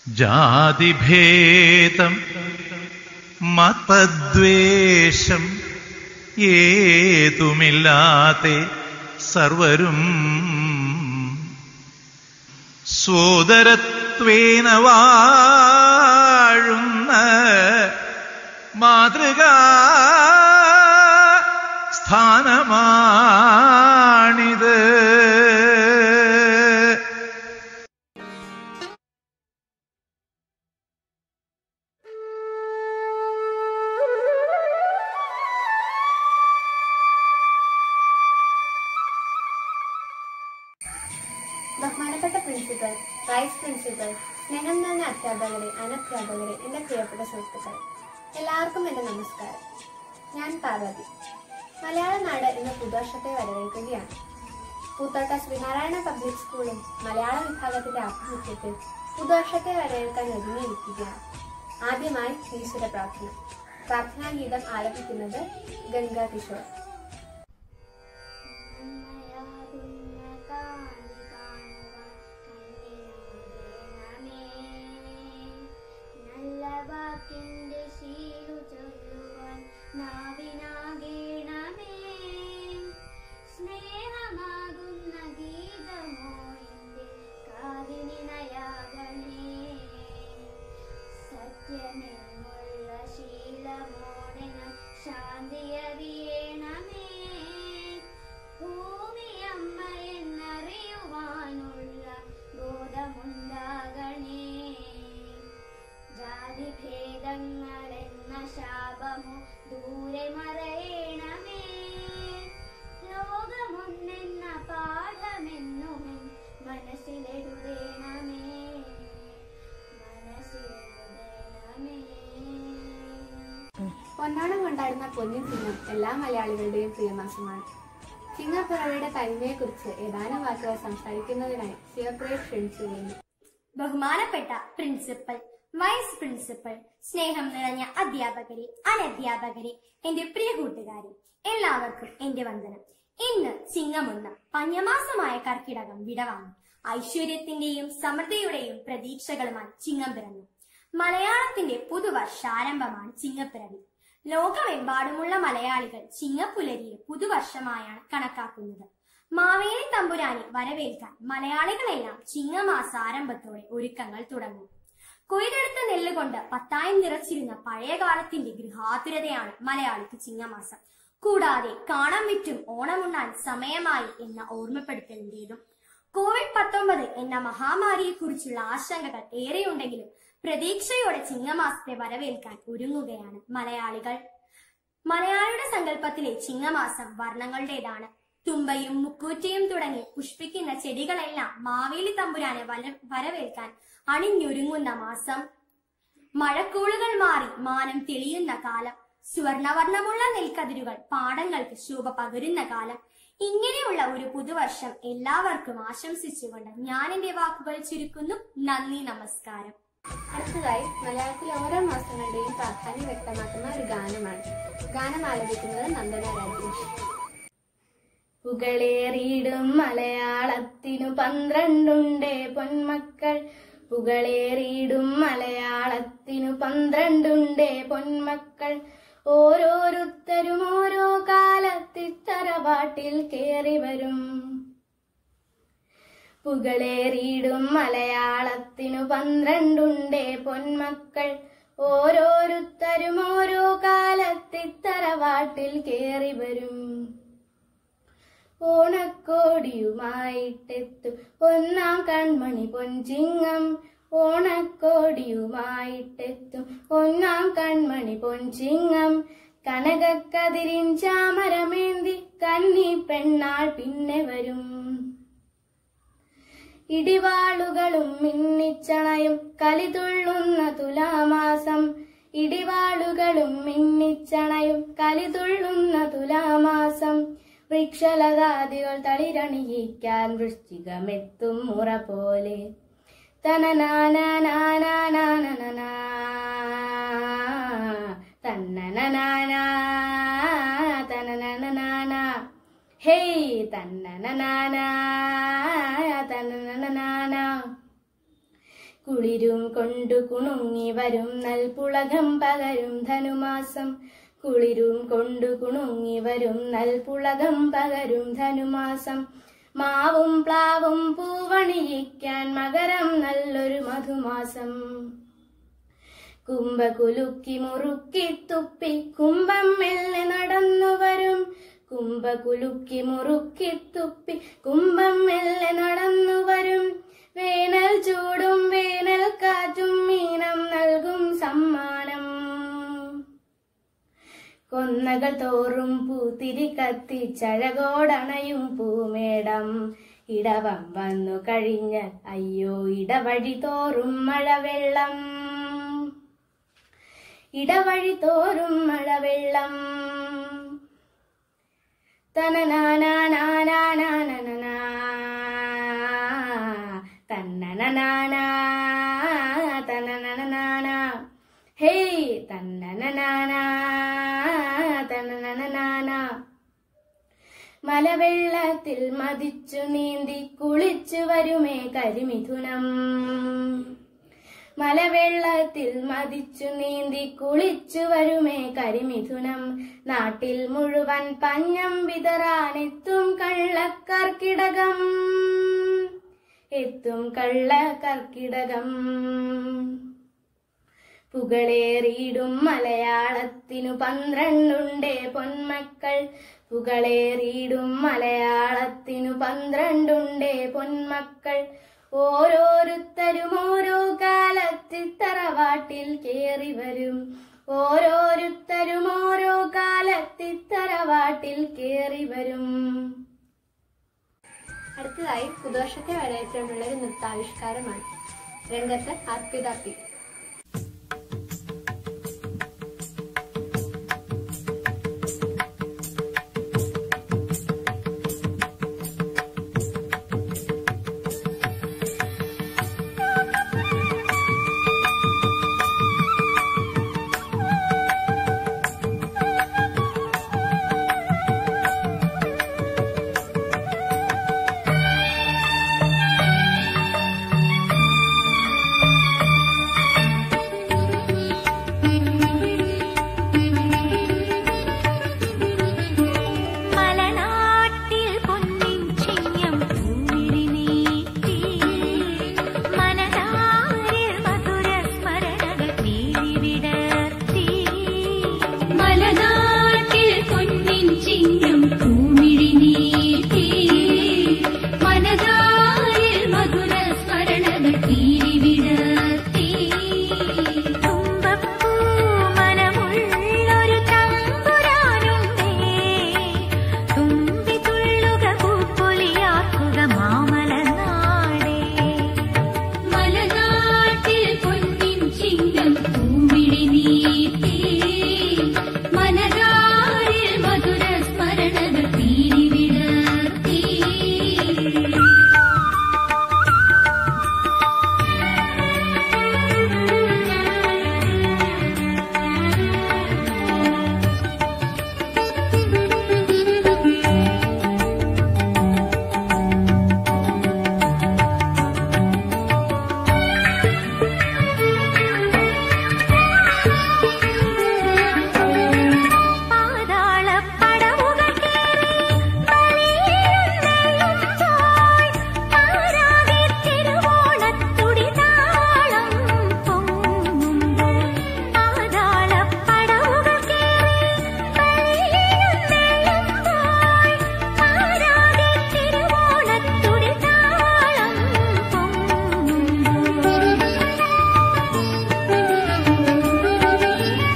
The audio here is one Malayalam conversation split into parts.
ജാതിഭേദം മതദ്വേഷം ഏതുമില്ലാതെ സർവരും സോദരത്വേന വാഴുന്ന മാതൃകാ സ്ഥാനമാണിത് ബഹുമാനപ്പെട്ട പ്രിൻസിപ്പൽ വൈസ് പ്രിൻസിപ്പൽ സ്നേഹം നിറഞ്ഞ അധ്യാപകരെ അനധ്യാപകരെ എന്റെ പ്രിയപ്പെട്ട സുഹൃത്തുക്കൾ എല്ലാവർക്കും എന്റെ നമസ്കാരം ഞാൻ പാർവതി മലയാള നാട് എന്ന പുതുവർഷത്തെ വരവേൽക്കുകയാണ് പൂത്തോട്ട ശ്രീനാരായണ പബ്ലിക് സ്കൂളും മലയാള വിഭാഗത്തിന്റെ ആഭിമുഖ്യത്തിൽ പുതുവർഷത്തെ വരവേൽക്കാൻ ഒരുങ്ങിയിരിക്കുകയാണ് ആദ്യമായി ഈശ്വര പ്രാർത്ഥന പ്രാർത്ഥനാ ഗീതം ആലപിക്കുന്നത് ഗംഗാ കിഷോർ നല്ല വാക്കിന്റെ ശീലു ചൊല്ലുവാൻ നാവിനാകേണമേ സ്നേഹമാകുന്ന ഗീതമോ എന്റെ കാതിനിണയാകണേ സത്യമെന്നുള്ള ശീലമോടെ ഞാൻ ശാന്തി അറിയണമേ ഭൂമിയമ്മ എന്നറിയുവാനുള്ള ബോധമുണ്ടാകണേ ജാതിഭേദങ്ങളെന്ന ശാപമോ ദൂരെ മറയണമേ ലോകമൊന്നെന്ന പാഠമെന്നും മനസ്സിലെഴുതേണമേ മനസ്സിലെഴുതേണമേ പൊന്നോണം കൊണ്ടാടുന്ന പൊന്നിൻ ചിഹ്നം എല്ലാ മലയാളികളുടെയും പ്രിയമാസമാണ് ചിങ്ങപ്പിറവിയുടെ തനിമയെക്കുറിച്ച് ഏതാനും വാക്കുകൾ സംസാരിക്കുന്നതിനായി ശിവപ്രിയ ക്ഷണിച്ചു വരുന്നു ബഹുമാനപ്പെട്ട പ്രിൻസിപ്പൽ വൈസ് പ്രിൻസിപ്പൽ സ്നേഹം നിറഞ്ഞ അധ്യാപകരെ അനധ്യാപകരെ എന്റെ പ്രിയ കൂട്ടുകാരെ എല്ലാവർക്കും എന്റെ വന്ദനം ഇന്ന് ചിങ്ങമൊന്ന് പഞ്ഞമാസമായ കർക്കിടകം വിടവാങ്ങി ഐശ്വര്യത്തിന്റെയും സമൃദ്ധിയുടെയും പ്രതീക്ഷകളുമായി ചിങ്ങം പിറന്നു മലയാളത്തിന്റെ പുതുവർഷാരംഭമാണ് ചിങ്ങപ്പിറവി ലോകമെമ്പാടുമുള്ള മലയാളികൾ ചിങ്ങപ്പുലരിയെ പുതുവർഷമായാണ് കണക്കാക്കുന്നത് മാവേലി തമ്പുരാനെ വരവേൽക്കാൻ മലയാളികളെല്ലാം ചിങ്ങമാസാരംഭത്തോടെ ഒരുക്കങ്ങൾ തുടങ്ങും കൊയ്തെടുത്ത നെല്ലുകൊണ്ട് പത്തായം നിറച്ചിരുന്ന പഴയ കാലത്തിന്റെ ഗൃഹാതുരതയാണ് മലയാളിക്ക് ചിങ്ങമാസം കൂടാതെ കാണാൻ വിറ്റും ഓണമുണ്ണാൻ സമയമായി എന്ന ഓർമ്മപ്പെടുത്തലിന്റേതും കോവിഡ് പത്തൊമ്പത് എന്ന മഹാമാരിയെ കുറിച്ചുള്ള ആശങ്കകൾ ഏറെയുണ്ടെങ്കിലും പ്രതീക്ഷയോടെ ചിങ്ങമാസത്തെ വരവേൽക്കാൻ ഒരുങ്ങുകയാണ് മലയാളികൾ മലയാളിയുടെ സങ്കല്പത്തിലെ ചിങ്ങമാസം വർണ്ണങ്ങളുടേതാണ് തുമ്പയും മുക്കൂറ്റയും തുടങ്ങി പുഷ്പിക്കുന്ന ചെടികളെല്ലാം മാവേലി തമ്പുരാനെ വല- വരവേൽക്കാൻ അണിഞ്ഞൊരുങ്ങുന്ന മാസം മഴക്കൂളുകൾ മാറി മാനം തെളിയുന്ന കാലം സുവർണവർണ്ണമുള്ള നെൽക്കതിരുകൾ പാടങ്ങൾക്ക് ശോഭ പകരുന്ന കാലം ഇങ്ങനെയുള്ള ഒരു പുതുവർഷം എല്ലാവർക്കും ആശംസിച്ചുകൊണ്ട് ഞാൻ എന്റെ വാക്കുകൾ ചുരുക്കുന്നു നന്ദി നമസ്കാരം അടുത്തതായി മലയാളത്തിലെ ഓരോ മാസങ്ങളുടെയും പ്രാധാന്യം വ്യക്തമാക്കുന്ന ഒരു ഗാനമാണ് ഗാനം ആലപിക്കുന്നത് നന്ദന രാജേഷ് പുകളേറിയിടും മലയാളത്തിനു പന്ത്രണ്ടുണ്ടേ പൊന്മക്കൾ പുകളേറിയിടും മലയാളത്തിനു പന്ത്രണ്ടുണ്ടേ പൊന്മക്കൾ ഓരോരുത്തരും ഓരോ കാലത്തിത്തറവാട്ടിൽ കേറി വരും പുകളേറിയിടും മലയാളത്തിനു പന്ത്രണ്ടുണ്ടേ പൊന്മക്കൾ ഓരോരുത്തരും ഓരോ കാലത്തിത്തറവാട്ടിൽ കേറി വരും ഓണക്കോടിയുമായിട്ടെത്തു ഒന്നാം കൺമണി പൊൻചിങ്ങം ഓണക്കോടിയുമായിട്ടെത്തും ഒന്നാം കൺമണി പൊൻചിങ്ങം കനകക്കതിരിൻ ചാമരമേന്തി കന്നി പെണ്ണാൾ പിന്നെ വരും ഇടിവാളുകളും മിന്നിച്ചണയും കലിതുള്ളുന്ന തുലാമാസം ഇടിവാളുകളും മിന്നിച്ചണയും കലിതുള്ളുന്ന തുലാമാസം വൃക്ഷലതാദികൾ തളിരണിയിക്കാൻ വൃശ്ചികമെത്തും മുറ പോലെ തനനാനാനാനാനാനാനാ തന്നനനാനാ തനനനാനാ ഹേയ് തന്നനനാനാ തന്നനനാനാ കുളിരും കൊണ്ടു കുണുങ്ങി വരും നൽപുളകം പകരും ധനുമാസം കുളിരും കൊണ്ടു കുണുങ്ങി വരും നൽപുളകം പകരും ധനുമാസം മാവും പ്ലാവും പൂവണിയിക്കാൻ മകരം നല്ലൊരു മധുമാസം കുംഭ കുലുക്കി മുറുക്കി തുപ്പി കുംഭം മെല്ലെ നടന്നു വരും കുംഭ കുലുക്കി മുറുക്കി തുപ്പി കുംഭം മെല്ലെ നടന്നു വരും വേനൽ ചൂടും വേനൽ കാറ്റും മീനം നൽകും സമ്മാനം കൊന്നകൾ തോറും പൂത്തിരി കത്തി ചഴകോടണയും പൂമേടം ഇടവം വന്നു കഴിഞ്ഞ അയ്യോ ഇടവഴി തോറും മഴവെള്ളം ഇടവഴി തോറും മഴവെള്ളം തനനാനാനാനാനാനാനാ. തന്നനനാനാ, തനനനനാനാ. ഹേയ് തന്നനനാനാ, തനനനനാനാ. മലവെള്ളത്തിൽ മതിച്ചു നീന്തി കുളിച്ചു വരുമേ കരിമിഥുനം മലവെള്ളത്തിൽ മതിച്ചു നീന്തി കുളിച്ചു വരുമേ കരിമിഥുനം നാട്ടിൽ മുഴുവൻ പഞ്ഞം വിതറാനെത്തും കള്ളക്കർക്കിടകം എത്തും കള്ളക്കർക്കിടകം പുകളേറിയിടും മലയാളത്തിനു പന്ത്രണ്ടുണ്ടേ പൊന്മക്കൾ പുകളേറിയിടും മലയാളത്തിനു പന്ത്രണ്ടുണ്ടേ പൊന്മക്കൾ ഓരോരുത്തരും ഓരോ കാലത്തിൽ തറവാട്ടിൽ കേറി വരും ഓരോരുത്തരും ഓരോ കാലത്തിൽ തറവാട്ടിൽ കേറി വരും അടുത്തതായി പുതുവർഷത്തെ വരവേറ്റുകൊണ്ടുള്ള ഒരു നൃത്താവിഷ്കാരമാണ് രംഗത്ത് അർപ്പിത പി മലനാട്ടിൽ പൊന്നിൻ ചിങ്ങം പൂവിഴി നീട്ടി മനതാരിൽ മധുര സ്മരണകൾ നീവിടർത്തി മലനാട്ടിൽ പൊന്നിൻ ചിങ്ങം പൂമിഴി നീട്ടി മനതാരിൽ മധുര സ്മരണകൾ തീരിവിടർത്തി തുമ്പപ്പൂ മനമുള്ളൊരു തമ്പുരാനുണ്ടേ തുമ്പി തുള്ളുക പൂപ്പൊലിയാക്കുക മാമലനാടേ മലനാട്ടിൽ പൊന്നിൻ ചിങ്ങം പൂമിഴി നീട്ടി മനതാരിൽ മധുര സ്മരണകൾ തീരിവിടർത്തി പാതാളപ്പടവുകൾ കേറി പലിയുന്നയുമായി പാരാതെ തിരുവോണത്തുടി താളം പൊങ്ങുമ്പോൾ പാതാളപ്പടവുകൾ കേറി പലിയുന്നയുമായി പാരാതെ തിരുവോണത്തുടി താളം പൊങ്ങുമ്പോൾ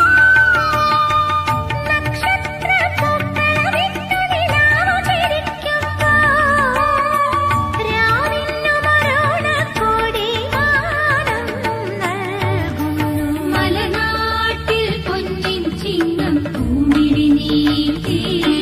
മലനാട്ടിൽ പൊന്നിൻ ചിങ്ങം പൂമിഴി നീട്ടി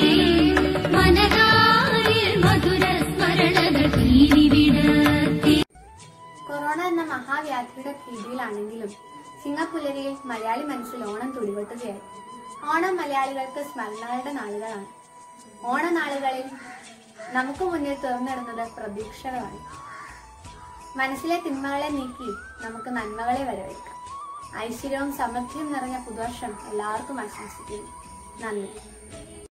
മനതാരിൽ മധുര സ്മരണകൾ തീരിവിടർത്തി കൊറോണ എന്ന മഹാവ്യാധിയുടെ ഭീതിയിലാണെങ്കിലും സിംഗപ്പുലരിയിൽ മലയാളി മനസ്സിൽ ഓണം തുടികൊട്ടുകയായി ഓണം മലയാളികൾക്ക് സ്മരണകളുടെ നാളുകളാണ് ഓണനാളുകളിൽ നമുക്ക് മുന്നിൽ തുറന്നിടുന്നത് പ്രതീക്ഷകളാണ് മനസ്സിലെ തിന്മകളെ നീക്കി നമുക്ക് നന്മകളെ വരവേൽക്കാം ഐശ്വര്യവും സമൃദ്ധിയും നിറഞ്ഞ പുതുവർഷം എല്ലാവർക്കും ആശംസിക്കുന്നു നന്ദി